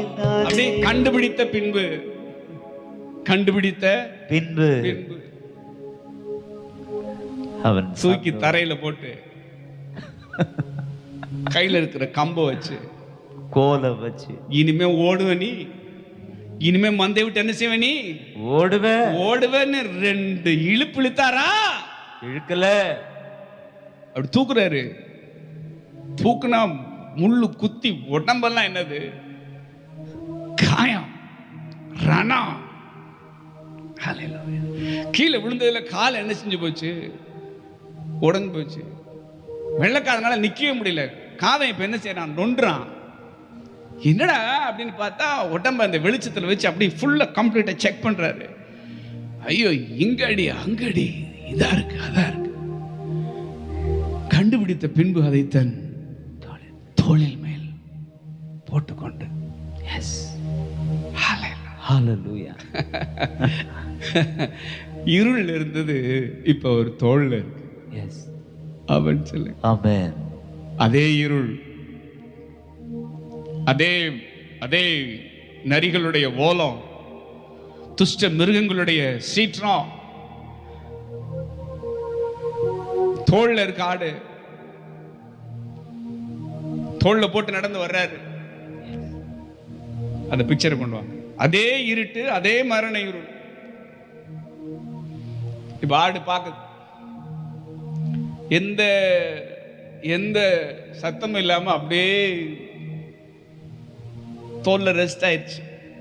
நானே. அப்படியே கண்டுபிடித்த பின்பு கண்டுபிடித்த பின்பு பின்பு அவன் தூக்கி தரையில போட்டு கையில இருக்கிற கம்ப வச்சு கோலை வச்சு இனிமே ஓடுவ நீ இனிமே மந்தை விட்டு என்ன செய்வ நீ ஓடுவேன் ஓடுவேன்னு ரெண்டு இழுப்பு இழுத்தாரா இழுக்கல அப்படி தூக்குறாரு தூக்குனா முள்ளு குத்தி உடம்பெல்லாம் என்னது காயம் ரணம் Hallelujah. கீழே விழுந்ததுல கால் என்ன செஞ்சு போச்சு உடஞ்சு போச்சு வெள்ளக்காரனால நிக்கவே முடியல காதை இப்ப என்ன செய்யறான் நொன்றான் என்னடா அப்படின்னு பார்த்தா உடம்ப அந்த வெளிச்சத்துல வச்சு அப்படியே ஃபுல்லா கம்ப்ளீட்டா செக் பண்றாரு ஐயோ இங்கடி அங்கடி இதா இருக்கு அதா இருக்கு கண்டுபிடித்த பின்பு அதை தன் தோளில் மேல் போட்டுக்கொண்டு எஸ் ஹalleluya இருள் இருந்தது இப்ப ஒரு தோல்ல இருக்கு எஸ் அவன் சொல்லு ஆமென் அதே இருள் அதே அதே நரிகளுடைய ஓலம் துஷ்ட மிருகங்களுடைய சீற்றம் தோல்ல இருக்க ஆடு தோல்ல போட்டு நடந்து வர்றாரு அந்த பிக்சரை கொண்டு வாங்க அதே இருட்டு அதே மரண இருள் இப்ப ஆடு பார்க்குது எந்த எந்த சத்தமும் இல்லாம அப்படியே தோல்ல ரெஸ்ட் ஆயிடுச்சு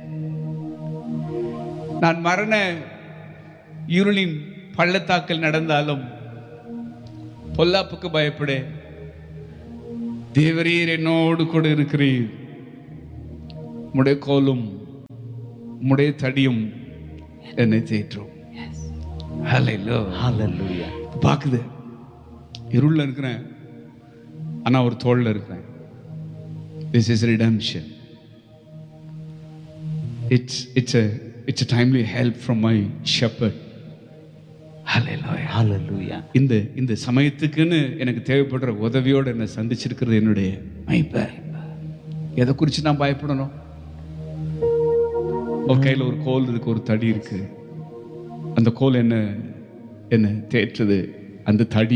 நான் மரண இருளின் பள்ளத்தாக்கில் நடந்தாலும் பொல்லாப்புக்கு பயப்படு தேவரீர் என்னோடு கூட இருக்கிறீர் உம்முடைய கோலும் உம்முடைய தடியும் என்னை தேற்றும் ஹalleluya ஹalleluya பாக்குது இருள்ல இருக்கிறேன் ஆனா ஒரு தோல்ல இருக்கிறேன் this is redemption it's it's it's timely help from my shepherd hallelujah hallelujah இந்த இந்த சமயத்துக்குன்னு எனக்கு தேவைப்படுற உதவியோடு என்னை சந்திச்சிருக்கிறது என்னுடைய மைப்பர் எதை குறித்து நான் பயப்படணும் உன் கையில் ஒரு கோல் இருக்கு ஒரு தடி இருக்கு அந்த கோல் என்ன என்ன தேற்றுது அந்த தடி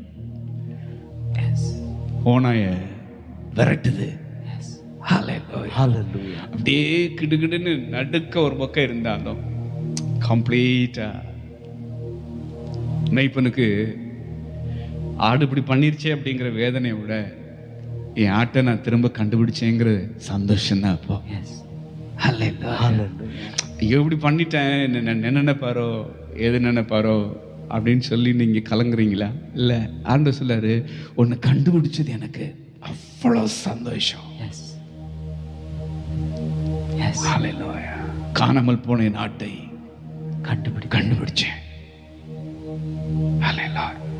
ஓனாய விரட்டுது Hallelujah. ஹalleluya அப்படியே கிடுகிடுன்னு நடுக்க ஒரு பக்கம் இருந்தாலும் கம்ப்ளீட்டா நைப்பனுக்கு ஆடு இப்படி பண்ணிருச்சே அப்படிங்கிற வேதனையை விட என் ஆட்டை நான் திரும்ப கண்டுபிடிச்சேங்கிற சந்தோஷம் தான் அப்போ எஸ் Hallelujah. ஹalleluya ஐயோ இப்படி பண்ணிட்டேன் என்ன என்ன நினைப்பாரோ எது நினைப்பாரோ அப்படின்னு சொல்லி நீங்க கலங்குறீங்களா இல்ல ஆண்டவர் சொல்லாரு உன்னை கண்டுபிடிச்சது எனக்கு அவ்வளோ சந்தோஷம் எஸ் எஸ் Hallelujah. காணாமல் போன என் ஆட்டை கண்டுபிடி கண்டுபிடிச்சேன் Hallelujah.